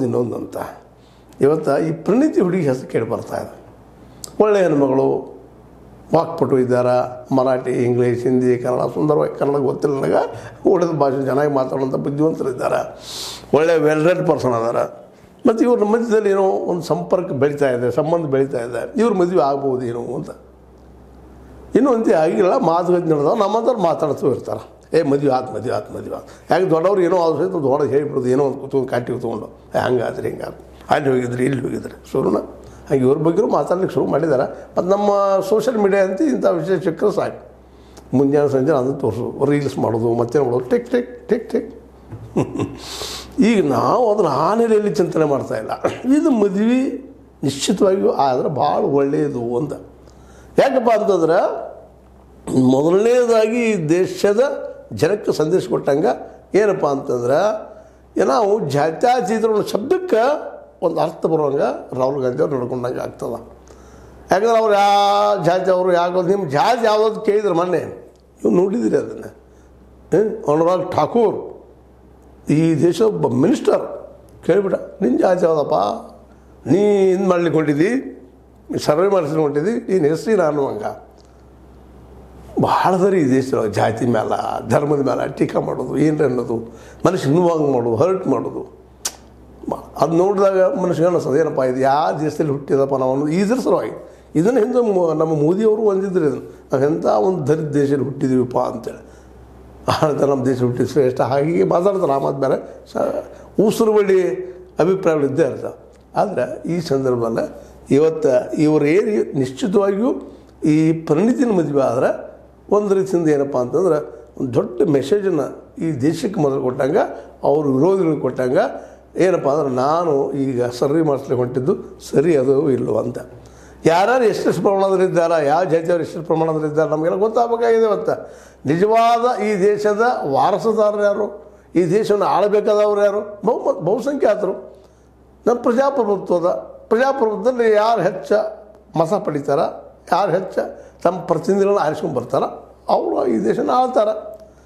ಇನ್ನೊಂದು ಅಂತ ಇವತ್ತು ಈ ಪ್ರಣೀತಿ ಹುಡುಗಿ ಹೆಸರು ಕೇಳಿ ಬರ್ತಾ ಇದೆ ಒಳ್ಳೆಯ ಹೆಣ್ಮಗಳು ವಾಕ್ಪಟು ಇದ್ದಾರೆ ಮರಾಠಿ ಇಂಗ್ಲೀಷ್ ಹಿಂದಿ ಕನ್ನಡ ಸುಂದರವಾಗಿ ಕನ್ನಡ ಗೊತ್ತಿಲ್ಲ ನನಗೆ ಉಳಿದ ಭಾಷೆ ಚೆನ್ನಾಗಿ ಮಾತಾಡೋಂಥ ಬುದ್ಧಿವಂತರಿದ್ದಾರೆ ಒಳ್ಳೆಯ ವೆಲ್ ರೆಡ್ ಪರ್ಸನ್ ಅದಾರ ಮತ್ತು ಇವ್ರ ಮಧ್ಯದಲ್ಲಿ ಏನೋ ಒಂದು ಸಂಪರ್ಕ ಬೆಳೀತಾ ಇದೆ ಸಂಬಂಧ ಬೆಳೀತಾ ಇದೆ ಇವ್ರ ಮದುವೆ ಆಗ್ಬೋದು ಏನೋ ಅಂತ ಇನ್ನೂ ಅಂತೆ ಆಗಿಲ್ಲ ಮಾತುಕತೆ ನಡೆದವ ನಮ್ಮಂಥವ್ರು ಮಾತಾಡ್ತೂ ಇರ್ತಾರೆ ಏ ಮದುವೆ ಆತು ಮದುವೆ ಆತು ಮದುವೆ ಆತು ಯಾಕೆ ದೊಡ್ಡವ್ರು ಏನೋ ಅವ್ರ ಸಹಿತ ದೊಡ್ಡ ಹೇಳಿಬಿಡೋದು ಏನೋ ಒಂದು ಕೂತ್ಕೊಂಡು ಕಾಟಿ ತೊಗೊಂಡು ಹಂಗಾದ್ರಿ ಹಿಂಗಾದ್ರು ಅಲ್ಲಿ ಹೋಗಿದ್ರಿ ಇಲ್ಲಿ ಹೋಗಿದ್ರಿ ಶುರುನ ಹಾಗೆ ಇವ್ರ ಬಗ್ಗೆಯೂ ಮಾತಾಡ್ಲಿಕ್ಕೆ ಶುರು ಮಾಡಿದ್ದಾರೆ ಮತ್ತು ನಮ್ಮ ಸೋಷಿಯಲ್ ಮೀಡಿಯಾ ಅಂತ ಇಂಥ ವಿಷಯ ಸಿಕ್ಕರೆ ಸಾಕು ಮುಂಜಾನೆ ಸಂಜೆ ಅದನ್ನು ತೋರಿಸು ರೀಲ್ಸ್ ಮಾಡೋದು ಮತ್ತೇನು ಮಾಡೋದು ಟಿಕ್ ಟಿಕ್ ಟಿಕ್ ಟಿಕ್ ಈಗ ನಾವು ಅದನ್ನು ಆ ನೆಲೆಯಲ್ಲಿ ಚಿಂತನೆ ಮಾಡ್ತಾ ಇಲ್ಲ ಇದು ಮದುವೆ ನಿಶ್ಚಿತವಾಗಿಯೂ ಆದರೆ ಭಾಳ ಒಳ್ಳೆಯದು ಅಂತ ಯಾಕಪ್ಪ ಅಂತಂದ್ರೆ ಮೊದಲನೇದಾಗಿ ಈ ದೇಶದ ಜನಕ್ಕೆ ಸಂದೇಶ ಕೊಟ್ಟಂಗೆ ಏನಪ್ಪ ಅಂತಂದ್ರೆ ಏ ನಾವು ಜಾತ್ಯಾತೀತರ ಶಬ್ದಕ್ಕೆ ಒಂದು ಅರ್ಥ ಬರುವಂಗೆ ರಾಹುಲ್ ಗಾಂಧಿ ಅವ್ರು ನಡ್ಕೊಂಡಂಗೆ ಆಗ್ತದೆ ಯಾಕಂದ್ರೆ ಅವ್ರು ಯಾವ ಜಾತಿ ಅವರು ಯಾಕೆ ನಿಮ್ಮ ಜಾತಿ ಯಾವುದಾದ್ರು ಕೇಳಿದ್ರೆ ಮೊನ್ನೆ ನೀವು ನೋಡಿದ್ದೀರಿ ಅದನ್ನು ಅನುರಾಗ್ ಠಾಕೂರ್ ಈ ದೇಶದ ಒಬ್ಬ ಮಿನಿಸ್ಟರ್ ಕೇಳಿಬಿಟ್ಟ ನಿನ್ನ ಜಾತಿ ಯಾವುದಪ್ಪ ನೀ ಇದು ಮಾಡ್ಲಿಕ್ಕೆ ಹೊಂಟಿದ್ದಿ ಸರ್ವೆ ಮಾಡಿಸ್ಲಿಕ್ಕೆ ಹೊಂಟಿದ್ದಿ ನೀನು ಹೆಸರಿ ನಾನು ಹಂಗ ಭಾಳ ಸರಿ ಈ ದೇಶದೊಳಗೆ ಜಾತಿ ಮೇಲೆ ಧರ್ಮದ ಮೇಲೆ ಟೀಕಾ ಮಾಡೋದು ಏನು ಅನ್ನೋದು ಮನುಷ್ಯ ನೋವಂಗೆ ಮಾಡೋದು ಹರ್ಟ್ ಮಾಡೋದು ಅದು ನೋಡಿದಾಗ ಮನುಷ್ಯ ಅನಿಸ್ತದೆ ಏನಪ್ಪ ಇದು ಯಾವ ದೇಶದಲ್ಲಿ ಹುಟ್ಟಿದಪ್ಪ ನಾವು ಅನ್ನೋದು ಇದ್ರ ಸಲುವಾಗಿ ಇದನ್ನು ಹಿಂದೆ ಮೊ- ನಮ್ಮ ಮೋದಿಯವರು ಒಂದಿದ್ರು ಇದನ್ನು ನಾವು ಎಂಥ ಒಂದು ದರಿದ್ರ ದೇಶದಲ್ಲಿ ಹುಟ್ಟಿದೀವಪ್ಪ ಅಂತೇಳಿ ಅಂತ ನಮ್ಮ ದೇಶ ಹುಟ್ಟಿದ ಶ್ರೇಷ್ಠ ಹಾಗೆ ಮಾತಾಡ್ತಾರೆ ಆ ಮಾತು ಬೇರೆ ಸ ಉಸಿರು ಬಳಿ ಅಭಿಪ್ರಾಯಗಳು ಇದ್ದೇ ಇರ್ತವೆ ಆದರೆ ಈ ಸಂದರ್ಭದಲ್ಲಿ ಇವತ್ತು ಇವರು ಏನು ನಿಶ್ಚಿತವಾಗಿಯೂ ಈ ಪರಿಣಿತಿನ ಮದುವೆ ಆದ್ರೆ ಒಂದು ರೀತಿಯಿಂದ ಏನಪ್ಪ ಅಂತಂದ್ರೆ ಒಂದು ದೊಡ್ಡ ಮೆಸೇಜನ್ನು ಈ ದೇಶಕ್ಕೆ ಮೊದಲು ಕೊಟ್ಟಂಗೆ ಅವ್ರ ವಿರೋಧಿಗಳಿಗೆ ಕೊಟ್ಟಂಗೆ ಏನಪ್ಪ ಅಂದ್ರೆ ನಾನು ಈಗ ಸರ್ರಿ ಮಾಡಿಸ್ಲಿಕ್ಕೆ ಹೊಂಟಿದ್ದು ಸರಿ ಅದು ಇಲ್ಲೋ ಅಂತ ಯಾರ್ಯಾರು ಎಷ್ಟೆಷ್ಟು ಪ್ರಮಾಣದಲ್ಲಿದ್ದಾರೆ ಯಾವ ಜಾತಿಯವರು ಎಷ್ಟೆಷ್ಟು ಪ್ರಮಾಣದಲ್ಲಿದ್ದಾರೆ ನಮಗೆಲ್ಲ ಗೊತ್ತಾಗಬೇಕಾಗಿದೆ ಇವತ್ತು ನಿಜವಾದ ಈ ದೇಶದ ವಾರಸುದಾರರು ಯಾರು ಈ ದೇಶವನ್ನು ಆಳಬೇಕಾದವರು ಯಾರು ಬಹು ಬಹುಸಂಖ್ಯಾತರು ನಮ್ಮ ಪ್ರಜಾಪ್ರಭುತ್ವದ ಪ್ರಜಾಪ್ರಭುತ್ವದಲ್ಲಿ ಯಾರು ಹೆಚ್ಚ ಮಸ ಪಡಿತಾರ ಯಾರು ಹೆಚ್ಚ ತಮ್ಮ ಪ್ರತಿನಿಧಿಗಳನ್ನ ಆರಿಸ್ಕೊಂಡು ಬರ್ತಾರ ಅವರು ಈ ದೇಶನ ಆಳ್ತಾರೆ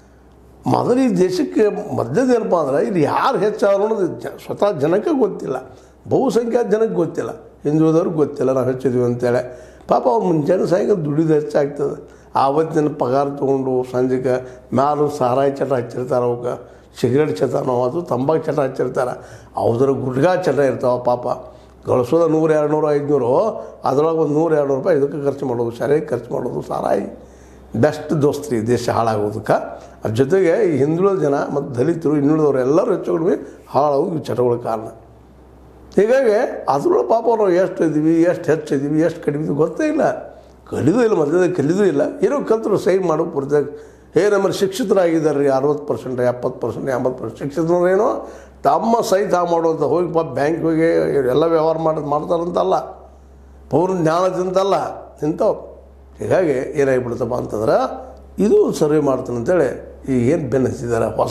ಮೊದಲು ಈ ದೇಶಕ್ಕೆ ಮಧ್ಯದ ಏನಪ್ಪ ಅಂದ್ರೆ ಇಲ್ಲಿ ಯಾರು ಹೆಚ್ಚಾದ್ರು ಅನ್ನೋದು ಜ ಸ್ವತಃ ಜನಕ್ಕೆ ಗೊತ್ತಿಲ್ಲ ಬಹುಸಂಖ್ಯಾತ ಜನಕ್ಕೆ ಗೊತ್ತಿಲ್ಲ ಹಿಂದುಳಿದವ್ರಿಗೆ ಗೊತ್ತಿಲ್ಲ ನಾವು ಹೆಚ್ಚಿದ್ವಿ ಅಂತೇಳಿ ಪಾಪ ಅವ್ರು ಮುಂಜಾನೆ ಸಾಯಂಕಾಲ ದುಡಿದು ಹೆಚ್ಚಾಗ್ತದೆ ಆವತ್ತಿನ ಪಗಾರ ತೊಗೊಂಡು ಸಂಜೆಗೆ ಮ್ಯಾಲು ಸಾರಾಯಿ ಚಟ ಹಚ್ಚಿರ್ತಾರೆ ಅವಕ್ಕೆ ಸಿಗರೇಟ್ ಚಟನೋ ಅದು ತಂಬಾಕು ಚಟ ಹಚ್ಚಿರ್ತಾರೆ ಅವ್ರ ಗುಡ್ಗಾ ಚಟ ಇರ್ತಾವೆ ಪಾಪ ಗಳಿಸೋದ ನೂರು ಎರಡು ನೂರು ಐದುನೂರು ಅದ್ರೊಳಗೆ ಒಂದು ನೂರು ಎರಡು ನೂರು ರೂಪಾಯಿ ಇದಕ್ಕೆ ಖರ್ಚು ಮಾಡೋದು ಸರಿಯಾಗಿ ಖರ್ಚು ಮಾಡೋದು ಸಾರಾಯಿ ಬೆಸ್ಟ್ ದೋಸ್ತ್ರಿ ದೇಶ ಹಾಳಾಗೋದಕ್ಕೆ ಅದ್ರ ಜೊತೆಗೆ ಈ ಹಿಂದುಳಿದ ಜನ ಮತ್ತು ದಲಿತರು ಇನ್ನುಳಿದವರು ಎಲ್ಲರೂ ಹೆಚ್ಚು ಕಡಿಮೆ ಹಾಳಾಗೋದು ಈ ಚಟಗಳ ಕಾರಣ ಹೀಗಾಗಿ ಅದ್ರೊಳಗೆ ಪಾಪ ನಾವು ಎಷ್ಟು ಇದ್ದೀವಿ ಎಷ್ಟು ಹೆಚ್ಚಿದ್ದೀವಿ ಎಷ್ಟು ಕಡಿಮೆ ಇದ್ದೀವಿ ಗೊತ್ತೇ ಇಲ್ಲ ಕಲಿದೂ ಇಲ್ಲ ಮಧ್ಯದಲ್ಲಿ ಕಲಿದೂ ಇಲ್ಲ ಏನೋ ಕಲ್ತರು ಸೈನ್ ಮಾಡೋ ಪುರ್ತಾಗ ಹೇ ನಮ್ಮ ಶಿಕ್ಷಿತರಾಗಿದ್ದಾರೆ ರೀ ಅರವತ್ತು ಪರ್ಸೆಂಟ್ ಎಪ್ಪತ್ತು ಪರ್ಸೆಂಟ್ ಎಂಬತ್ತು ಪರ್ಸೆಂಟ್ ಶಿಕ್ಷಿತರು ಏನೋ ತಮ್ಮ ಸೈ ತಾ ಮಾಡುವಂಥ ಹೋಗಿ ಪಾಪ ಬ್ಯಾಂಕ್ ಹೋಗಿ ಎಲ್ಲ ವ್ಯವಹಾರ ಮಾಡೋದು ಮಾಡ್ತಾರಂತಲ್ಲ ಪೂರ್ಣ ಜ್ಞಾನದಿಂದಲ್ಲ ಇಂಥವು ಹೀಗಾಗಿ ಏನಾಗಿಬಿಡುತ್ತಪ್ಪ ಅಂತಂದ್ರೆ ಇದು ಸರ್ವೆ ಮಾಡ್ತಾನೆ ಅಂತೇಳಿ ಈಗ ಏನು ಬೆನ್ನು ಹಚ್ಚಿದ್ದಾರೆ ಹೊಸ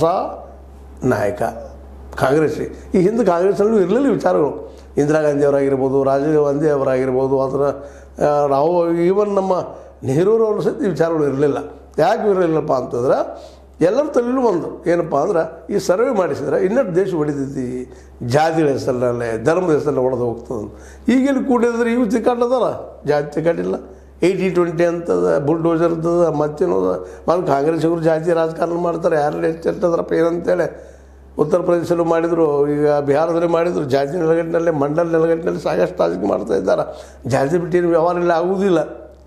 ನಾಯಕ ಕಾಂಗ್ರೆಸ್ ಈ ಹಿಂದೆ ಕಾಂಗ್ರೆಸ್ನಲ್ಲೂ ಇರಲಿಲ್ಲ ವಿಚಾರಗಳು ಇಂದಿರಾ ಗಾಂಧಿ ಅವರಾಗಿರ್ಬೋದು ರಾಜೀವ್ ಗಾಂಧಿ ಅವರಾಗಿರ್ಬೋದು ಅದರ ನಾವು ಈವನ್ ನಮ್ಮ ನೆಹರೂರವ್ರ ಸಹಿತ ಈ ವಿಚಾರಗಳು ಇರಲಿಲ್ಲ ಯಾಕೆ ಇರಲಿಲ್ಲಪ್ಪ ಅಂತಂದ್ರೆ ಎಲ್ಲರ ತಲೆಯಲ್ಲೂ ಒಂದು ಏನಪ್ಪ ಅಂದ್ರೆ ಈ ಸರ್ವೆ ಮಾಡಿಸಿದ್ರೆ ಇನ್ನಷ್ಟು ದೇಶ ಹೊಡಿತೈತಿ ಜಾತಿಗಳ ಹೆಸರಲ್ಲೇ ಧರ್ಮದ ಹೆಸರಲ್ಲೇ ಹೊಡೆದು ಹೋಗ್ತದೆ ಈಗೆಲ್ಲಿ ಕೂಡಿದ್ರೆ ಇವು ತಿಕ್ಕಾಟದಲ್ಲ ಜಾತಿ ತಿಕ್ಕಾಟಿಲ್ಲ ಏಯ್ಟಿ ಟ್ವೆಂಟಿ ಅಂತದ ಬುಲ್ಡೋಜರ್ ಇರ್ತದ ಮತ್ತೇನದ ಮತ್ತು ಕಾಂಗ್ರೆಸ್ಸಿಗರು ಜಾತಿ ರಾಜಕಾರಣ ಮಾಡ್ತಾರೆ ಯಾರು ಹೆಚ್ಚಿರ್ತದ್ರಪ್ಪ ಏನಂತೇಳಿ ಉತ್ತರ ಪ್ರದೇಶದಲ್ಲೂ ಮಾಡಿದರು ಈಗ ಬಿಹಾರದಲ್ಲಿ ಮಾಡಿದರು ಜಾತಿ ನೆಲಗಟ್ಟಿನಲ್ಲಿ ಮಂಡಲ ನೆಲಗಟ್ಟಿನಲ್ಲಿ ಸಾಕಷ್ಟು ರಾಜಕೀಯ ಮಾಡ್ತಾ ಇದ್ದಾರೆ ಜಾತಿ ಬಿಟ್ಟಿನ ವ್ಯವಹಾರ ಇಲ್ಲ ಆಗುವುದಿಲ್ಲ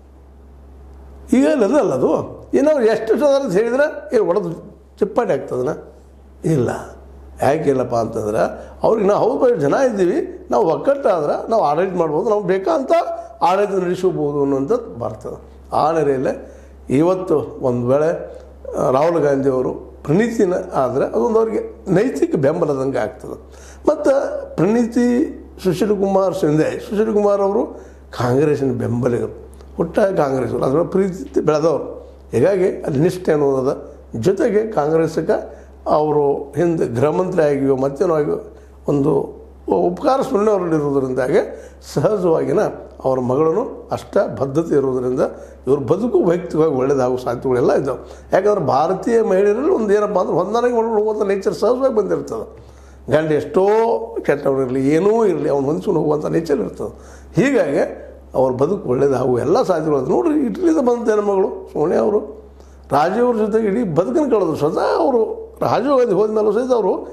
ಈಗ ಅದಲ್ಲ ಅದು ಏನಾದ್ರು ಎಷ್ಟು ಅಂತ ಹೇಳಿದ್ರೆ ಏನು ಹೊಡೆದು ಚಿಪ್ಪಾಟಿ ಆಗ್ತದನ ಇಲ್ಲ ಯಾಕಿಲ್ಲಪ್ಪ ಅಂತಂದ್ರೆ ಅವ್ರಿಗೆ ನಾವು ಹೌದು ಬರೀ ಜನ ಇದ್ದೀವಿ ನಾವು ಒಕ್ಕಟ್ಟಾದ್ರೆ ನಾವು ಆಡಳಿತ ಮಾಡ್ಬೋದು ನಾವು ಬೇಕಂತ ಆಡಳಿತ ನಡೆಸಬಹುದು ಅನ್ನೋಂಥದ್ದು ಬರ್ತದೆ ಆ ನೆಲೆಯಲ್ಲೇ ಇವತ್ತು ಒಂದು ವೇಳೆ ಆ, ರಾಹುಲ್ ಗಾಂಧಿ ಅವರು ಪ್ರಣೀತಿನ ಆದರೆ ಅದೊಂದು ಅವರಿಗೆ ನೈತಿಕ ಬೆಂಬಲದಂಗೆ ಆಗ್ತದೆ ಮತ್ತು ಪ್ರಣೀತಿ ಸುಶೀಲ್ ಕುಮಾರ್ ಶಿಂದೆ ಸುಶೀಲ್ ಕುಮಾರ್ ಅವರು ಕಾಂಗ್ರೆಸ್ಸಿನ ಬೆಂಬಲಿಗರು ಹುಟ್ಟ ಕಾಂಗ್ರೆಸ್ಸರು ಅದರ ಪ್ರೀತಿ ಬೆಳೆದವರು ಹೀಗಾಗಿ ಅಲ್ಲಿ ನಿಷ್ಠೆ ಅನ್ನೋದದ ಜೊತೆಗೆ ಕಾಂಗ್ರೆಸ್ಗೆ ಅವರು ಹಿಂದೆ ಗೃಹ ಮಂತ್ರಿ ಆಗಿಯೋ ಮತ್ತೇನೋ ಆಗಿಯೋ ಒಂದು ಉಪಕಾರ ಸ್ಮರಣೆಯವರಲ್ಲಿರುವುದರಿಂದಾಗಿ ಸಹಜವಾಗಿನ ಅವರ ಮಗಳನ್ನು ಅಷ್ಟ ಬದ್ಧತೆ ಇರುವುದರಿಂದ ಇವ್ರ ಬದುಕು ವೈಯಕ್ತಿಕವಾಗಿ ಒಳ್ಳೆಯದಾಗೋ ಸಾಧ್ಯತೆಗಳೆಲ್ಲ ಇದ್ದಾವೆ ಯಾಕಂದ್ರೆ ಭಾರತೀಯ ಮಹಿಳೆಯರಲ್ಲಿ ಒಂದು ಏನಪ್ಪ ಅಂದ್ರೆ ಹೊಂದಾಣಿಕೆ ಮಾಡ್ಕೊಂಡು ಹೋಗುವಂಥ ನೇಚರ್ ಸಹಜವಾಗಿ ಬಂದಿರ್ತದೆ ಗಂಡ ಎಷ್ಟೋ ಕೆಟ್ಟವರಿರಲಿ ಏನೂ ಇರಲಿ ಅವ್ನು ಹೊಂದ್ಕೊಂಡು ಹೋಗುವಂಥ ನೇಚರ್ ಇರ್ತದೆ ಹೀಗಾಗಿ ಅವ್ರ ಬದುಕು ಒಳ್ಳೇದಾಗು ಎಲ್ಲ ಸಾಧ್ಯಗಳು ನೋಡ್ರಿ ಇಟ್ಲಿಂದ ಬಂದ ಹೆಣ್ಮಗಳು ಸೋನಿಯಾ ಅವರು ರಾಜೀವ್ ಅವ್ರ ಜೊತೆಗೆ ಇಡೀ ಬದುಕನ್ನು ಕಳೆದ್ರು ಸ್ವತಃ ಅವರು ರಾಜೀವ್ ಗಾಂಧಿ ಹೋದ್ಮೇಲೂ ಸಹಿತ ಅವರು